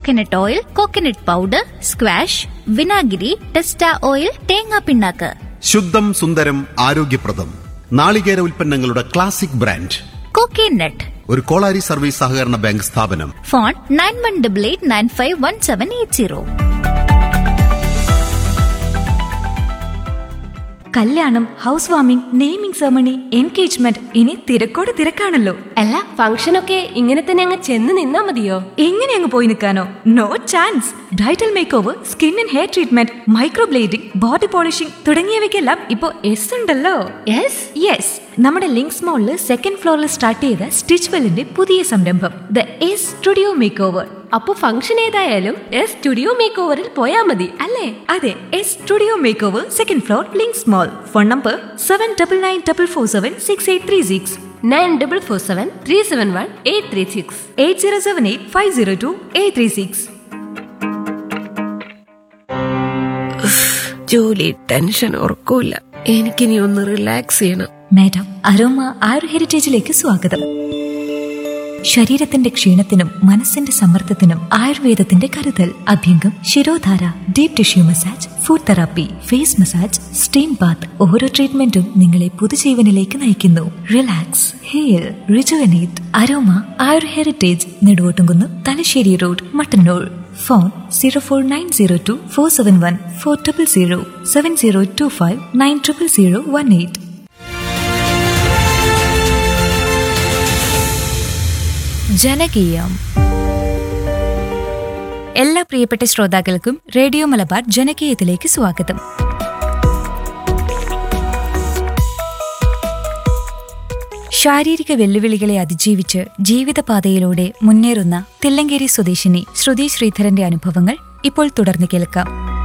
coconut oil coconut powder squash വിനാഗിരി ടെസ്റ്റ oil തേങ്ങാ പിണ്ണാക്ക് ശുദ്ധം സുന്ദരം ആരോഗ്യപ്രദം നാളികേര ഉൽപ്പന്നങ്ങളുടെ ക്ലാസിക് ബ്രാൻഡ് കോക്കനട്ട് ഒരു കോളാരി സർവീസ് സഹകരണ ബാങ്ക് സ്ഥാപനം phone nine one double eight nine five one seven eight zero കല്യാണം house warming naming ceremony engagement ഇനി തിരക്കോട് തിരക്കാണല്ലോ അല്ല ഫംഗ്ഷനൊക്കെ ഇങ്ങനെ തന്നെ അങ്ങ് ചെന്ന് നിന്നാ മതിയോ എങ്ങനെ അങ്ങ് പോയി നിൽക്കാനോ no chance bridal makeover skin and hair treatment microblading body polishing തുടങ്ങിയവയ്ക്കെല്ലാം ഇപ്പോൾ എസ് ഉണ്ടല്ലോ യെസ് യെസ് നമ്മുടെ ലിങ്ക്സ് മോളിൽ സെക്കൻഡ് ഫ്ലോറിൽ സ്റ്റാർട്ട് ചെയ്ത സ്റ്റിച്ച് വെല്ലിന്റെ പുതിയ സംരംഭം the S studio makeover അപ്പൊ ഫംഗ്ഷൻ ഏതായാലും എസ് സ്റ്റുഡിയോ മേക്ക് ഓവറിൽ പോയാ മതി അല്ലേ അതെ S studio makeover second floor Links Mall phone number seven double nine double four seven six eight three six nine double four seven three seven one eight three six eight zero seven eight five zero two eight three six ജോലി tension ഉറക്കൂല എനിക്കിനി ഒന്ന് relax ചെയ്യണം madam aroma ആയുർ ഹെറിറ്റേജിലേക്ക് സ്വാഗതം ശരീരത്തിന്റെ ക്ഷീണത്തിനും മനസ്സിന്റെ സമ്മർദ്ദത്തിനും ആയുർവേദത്തിന്റെ കരുതൽ അഭ്യംഗം shirodhara deep tissue massage foot therapy face massage steam bath ഓരോ ട്രീറ്റ്മെന്റും നിങ്ങളെ പുതുജീവനിലേക്ക് നയിക്കുന്നു relax hair rejuvenate aroma Ayur Heritage Neduvottumkunnu Thalassery road Mattannur phone zero four nine zero two four seven one four triple zero seven zero two five nine triple zero one eight ജനകീയം എല്ലാ പ്രിയപ്പെട്ട ശ്രോതാക്കൾക്കും radio Malabar ജനകീയത്തിലേക്ക് സ്വാഗതം ശാരീരിക വെല്ലുവിളികളെ അതിജീവിച്ച് ജീവിതപാതയിലൂടെ മുന്നേറുന്ന തില്ലങ്കേരി സ്വദേശിനി ശ്രുതി ശ്രീധരന്റെ അനുഭവങ്ങൾ ഇപ്പോൾ തുടർന്ന് കേൾക്കാം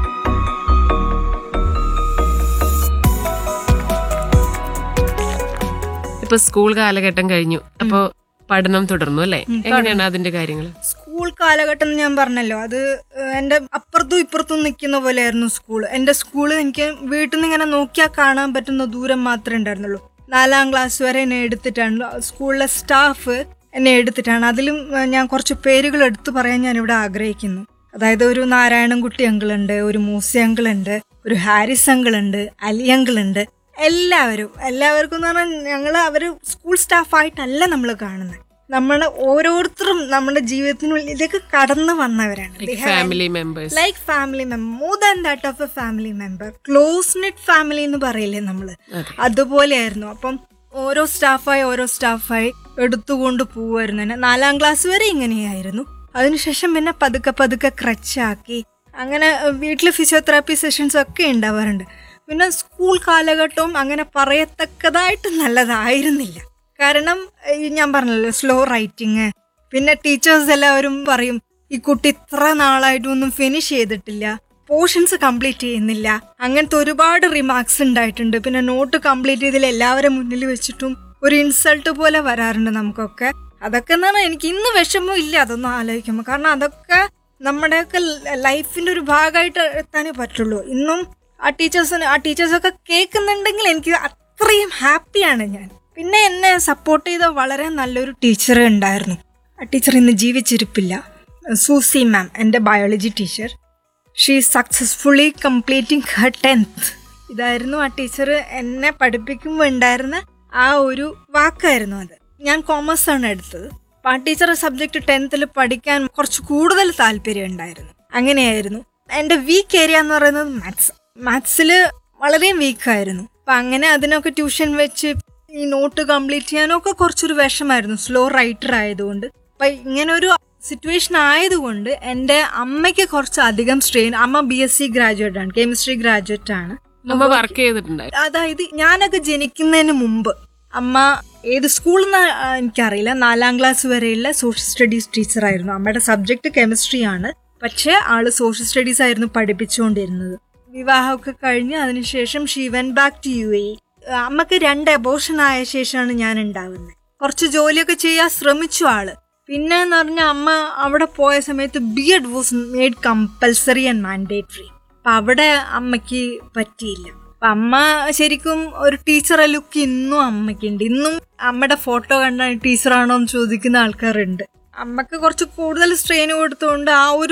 ഇപ്പൊ സ്കൂൾ കാലഘട്ടം കഴിഞ്ഞു അപ്പൊ പഠനം തുടർന്നു അല്ലേ എങ്ങനെയാണ് അതിന്റെ കാര്യങ്ങൾ സ്കൂൾ കാലഘട്ടം എന്ന് ഞാൻ പറഞ്ഞല്ലോ അത് ഏഹ്, എൻ്റെ അപ്പുറത്തും ഇപ്പുറത്തും നിൽക്കുന്ന പോലെയായിരുന്നു സ്കൂൾ എൻ്റെ സ്കൂൾ എനിക്ക് വീട്ടിൽ നിന്ന് ഇങ്ങനെ നോക്കിയാൽ കാണാൻ പറ്റുന്ന ദൂരം മാത്രമേ ഉണ്ടായിരുന്നുള്ളൂ നാലാം ക്ലാസ് വരെ എന്നെ എടുത്തിട്ടാണ് സ്കൂളിലെ സ്റ്റാഫ് എന്നെ എടുത്തിട്ടാണ് അതിലും ഏഹ്, ഞാൻ കുറച്ച് പേരുകൾ എടുത്തു പറയാൻ ഞാൻ ഇവിടെ ആഗ്രഹിക്കുന്നു അതായത് ഒരു നാരായണൻകുട്ടി അങ്കിളുണ്ട് ഒരു മൂസി അങ്കിളുണ്ട് ഒരു ഹാരിസ് അങ്കിളുണ്ട് അലി അങ്കിളുണ്ട് എല്ലാവരും എല്ലാവർക്കും എന്ന് പറഞ്ഞാൽ ഞങ്ങൾ അവർ സ്കൂൾ സ്റ്റാഫായിട്ടല്ല നമ്മൾ കാണുന്നത് നമ്മൾ ഓരോരുത്തരും നമ്മുടെ ജീവിതത്തിനുള്ളിലേക്ക് കടന്നു വന്നവരാണ് They have family members like family member more than that of a family member close net family എന്ന് പറയില്ലേ നമ്മള് അതുപോലെയായിരുന്നു അപ്പം ഓരോ സ്റ്റാഫായി ഓരോ സ്റ്റാഫായി എടുത്തുകൊണ്ട് പോവായിരുന്നു എന്നെ നാലാം ക്ലാസ് വരെ ഇങ്ങനെയായിരുന്നു അതിനുശേഷം പിന്നെ പതുക്കെ പതുക്കെ ക്രച്ചാക്കി അങ്ങനെ വീട്ടിൽ ഫിസിയോതെറാപ്പി സെഷൻസ് ഒക്കെ ഉണ്ടാവാറുണ്ട് പിന്നെ സ്കൂൾ കാലഘട്ടവും അങ്ങനെ പറയത്തക്കതായിട്ട് നല്ലതായിരുന്നില്ല കാരണം ഈ ഞാൻ പറഞ്ഞല്ലോ സ്ലോ റൈറ്റിങ് പിന്നെ ടീച്ചേഴ്സ് എല്ലാവരും പറയും ഈ കുട്ടി ഇത്ര നാളായിട്ടൊന്നും ഫിനിഷ് ചെയ്തിട്ടില്ല പോർഷൻസ് കംപ്ലീറ്റ് ചെയ്യുന്നില്ല അങ്ങനത്തെ ഒരുപാട് റിമാർക്സ് ഉണ്ടായിട്ടുണ്ട് പിന്നെ നോട്ട് കംപ്ലീറ്റ് ചെയ്തില്ല എല്ലാവരും മുന്നിൽ വെച്ചിട്ടും ഒരു ഇൻസൾട്ട് പോലെ വരാറുണ്ട് നമുക്കൊക്കെ അതൊക്കെ എന്ന് പറഞ്ഞാൽ എനിക്ക് ഇന്ന് വിഷമം ഇല്ല അതൊന്നും ആലോചിക്കുമ്പോൾ കാരണം അതൊക്കെ നമ്മുടെയൊക്കെ ലൈഫിന്റെ ഒരു ഭാഗമായിട്ട് എത്താനേ പറ്റുള്ളൂ ഇന്നും ആ ടീച്ചേഴ്സിന് ആ ടീച്ചേഴ്സൊക്കെ കേൾക്കുന്നുണ്ടെങ്കിൽ എനിക്ക് അത്രയും ഹാപ്പിയാണ് ഞാൻ പിന്നെ എന്നെ സപ്പോർട്ട് ചെയ്ത വളരെ നല്ലൊരു ടീച്ചർ ഉണ്ടായിരുന്നു ആ ടീച്ചർ ഇന്ന് ജീവിച്ചിരിപ്പില്ല സൂസി മാം എൻ്റെ biology teacher she successfully completing her tenth ഇതായിരുന്നു ആ ടീച്ചർ എന്നെ പഠിപ്പിക്കുമ്പോൾ ഉണ്ടായിരുന്ന ആ ഒരു വാക്കായിരുന്നു അത് ഞാൻ കോമേഴ്സ് ആണ് എടുത്തത് അപ്പൊ ആ ടീച്ചർ സബ്ജക്ട് ടെൻത്തിൽ പഠിക്കാൻ കുറച്ച് കൂടുതൽ താല്പര്യം ഉണ്ടായിരുന്നു അങ്ങനെയായിരുന്നു എൻ്റെ വീക്ക് ഏരിയ എന്ന് പറയുന്നത് മാത്സ് മാത്സിൽ വളരെ വീക്കായിരുന്നു അപ്പൊ അങ്ങനെ അതിനൊക്കെ ട്യൂഷൻ വെച്ച് ഈ നോട്ട് കംപ്ലീറ്റ് ചെയ്യാനൊക്കെ കുറച്ചൊരു വിഷമായിരുന്നു സ്ലോ റൈറ്റർ ആയതുകൊണ്ട് അപ്പൊ ഇങ്ങനെ ഒരു സിറ്റുവേഷൻ ആയതുകൊണ്ട് എൻ്റെ അമ്മയ്ക്ക് കുറച്ച് അധികം സ്ട്രെയിൻ അമ്മ ബി എസ് സി ഗ്രാജുവേറ്റ് ആണ് കെമിസ്ട്രി ഗ്രാജുവേറ്റ് ആണ് അമ്മ വർക്ക് ചെയ്തിട്ടുണ്ടായിരുന്നു അതായത് ഞാനൊക്കെ ജനിക്കുന്നതിന് മുമ്പ് അമ്മ ഏത് സ്കൂളിൽ നിന്ന് എനിക്കറിയില്ല നാലാം ക്ലാസ് വരെയുള്ള സോഷ്യൽ സ്റ്റഡീസ് ടീച്ചറായിരുന്നു അമ്മയുടെ സബ്ജക്ട് കെമിസ്ട്രി ആണ് പക്ഷേ ആള് സോഷ്യൽ സ്റ്റഡീസ് ആയിരുന്നു പഠിപ്പിച്ചുകൊണ്ടിരുന്നത് വിവാഹമൊക്കെ കഴിഞ്ഞ് അതിനുശേഷം she went back to U A അമ്മക്ക് രണ്ട് അബോഷൻ ആയ ശേഷമാണ് ഞാൻ ഉണ്ടാവുന്നത് കുറച്ച് ജോലിയൊക്കെ ചെയ്യാൻ ശ്രമിച്ചു ആള് പിന്നെ എന്ന് പറഞ്ഞാൽ അമ്മ അവിടെ പോയ സമയത്ത് B Ed was made compulsory and mandatory അപ്പൊ അവിടെ അമ്മയ്ക്ക് പറ്റിയില്ല അപ്പൊ അമ്മ ശരിക്കും ഒരു ടീച്ചറെ ലുക്ക് ഇന്നും അമ്മയ്ക്കുണ്ട് ഇന്നും അമ്മയുടെ ഫോട്ടോ കണ്ടാണ് ടീച്ചറാണോ എന്ന് ചോദിക്കുന്ന ആൾക്കാരുണ്ട് അമ്മക്ക് കുറച്ച് കൂടുതൽ സ്ട്രെയിൻ കൊടുത്തുകൊണ്ട് ആ ഒരു